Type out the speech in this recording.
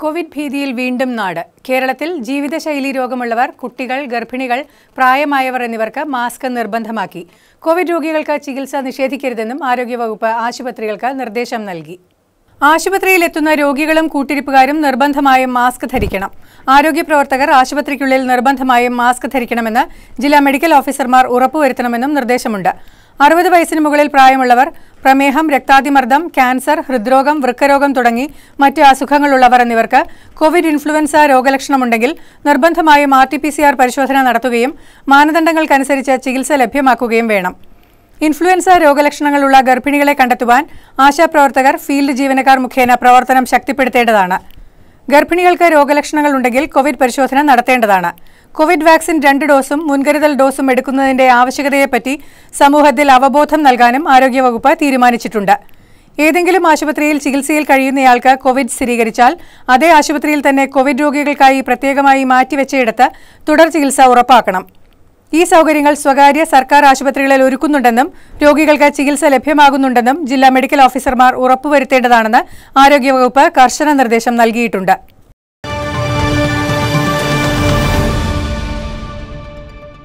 Covid ഭീതിയിൽ വീണ്ടും നാട് കേരളത്തിൽ ജീവിതശൈലി രോഗമുള്ളവർ കുട്ടികൾ ഗർഭിണികൾ പ്രായമായവർ എന്നിവർക്ക് മാസ്ക് നിർബന്ധമാക്കി കോവിഡ് രോഗികൾക്ക് ചികിത്സ നിഷേധിക്കരുതെന്നും ആരോഗ്യവകുപ്പ് ആശുപത്രികൾക്ക് നിർദ്ദേശം നൽകി ആശുപത്രിയിൽ എത്തുന്ന രോഗികളും കൂട്ടിരിപ്പുകാരും നിർബന്ധമായും മാസ്ക് ധരിക്കണം ആരോഗ്യ പ്രവർത്തകർ ആശുപത്രിക്കുള്ളിൽ നിർബന്ധമായും മാസ്ക് ധരിക്കണമെന്ന് ജില്ലാ മെഡിക്കൽ ഓഫീസർമാർ ഉറപ്പുവരുത്തണമെന്നും നിർദ്ദേശമുണ്ട് അറുപത് വയസ്സിന് മുകളിൽ പ്രായമുള്ളവർ പ്രമേഹം രക്താതിമർദ്ദം ക്യാൻസർ ഹൃദ്രോഗം വൃക്കരോഗം തുടങ്ങി മറ്റ് അസുഖങ്ങളുള്ളവർ എന്നിവർക്ക് കോവിഡ് ഇൻഫ്ലുവൻസ രോഗലക്ഷണമുണ്ടെങ്കിൽ നിർബന്ധമായും R T P C R പരിശോധന നടത്തുകയും മാനദണ്ഡങ്ങൾക്കനുസരിച്ച് ചികിത്സ ലഭ്യമാക്കുകയും വേണം ഇൻഫ്ലുവൻസ രോഗലക്ഷണങ്ങളുള്ള ഗർഭിണികളെ കണ്ടെത്തുവാൻ ആശാപ്രവർത്തകർ ഫീൽഡ് ജീവനക്കാർ മുഖേന പ്രവർത്തനം ശക്തിപ്പെടുത്തേണ്ടതാണ് ഗർഭിണികൾക്ക് രോഗലക്ഷണങ്ങൾ ഉണ്ടെങ്കിൽ കോവിഡ് പരിശോധന നടത്തേണ്ടതാണ് കോവിഡ് വാക്സിൻ രണ്ട് ഡോസും മുൻകരുതൽ ഡോസും എടുക്കുന്നതിന്റെ ആവശ്യകതയെപ്പറ്റി സമൂഹത്തിൽ അവബോധം നൽകാനും ആരോഗ്യവകുപ്പ് തീരുമാനിച്ചിട്ടുണ്ട് ഏതെങ്കിലും ആശുപത്രിയിൽ ചികിത്സയിൽ കഴിയുന്നയാൾക്ക് കോവിഡ് സ്ഥിരീകരിച്ചാൽ അതേ ആശുപത്രിയിൽ തന്നെ കോവിഡ് രോഗികൾക്കായി പ്രത്യേകമായി മാറ്റിവെച്ചയിടത്ത് തുടർ ചികിത്സ ഉറപ്പാക്കണം ഈ സൗകര്യങ്ങൾ സ്വകാര്യ സർക്കാർ ആശുപത്രികളിൽ ഒരുക്കുന്നുണ്ടെന്നും രോഗികൾക്ക് ചികിത്സ ലഭ്യമാകുന്നുണ്ടെന്നും ജില്ലാ മെഡിക്കൽ ഓഫീസർമാർ ഉറപ്പുവരുത്തേണ്ടതാണെന്ന് ആരോഗ്യവകുപ്പ് കർശന നിർദ്ദേശം നൽകിയിട്ടുണ്ട്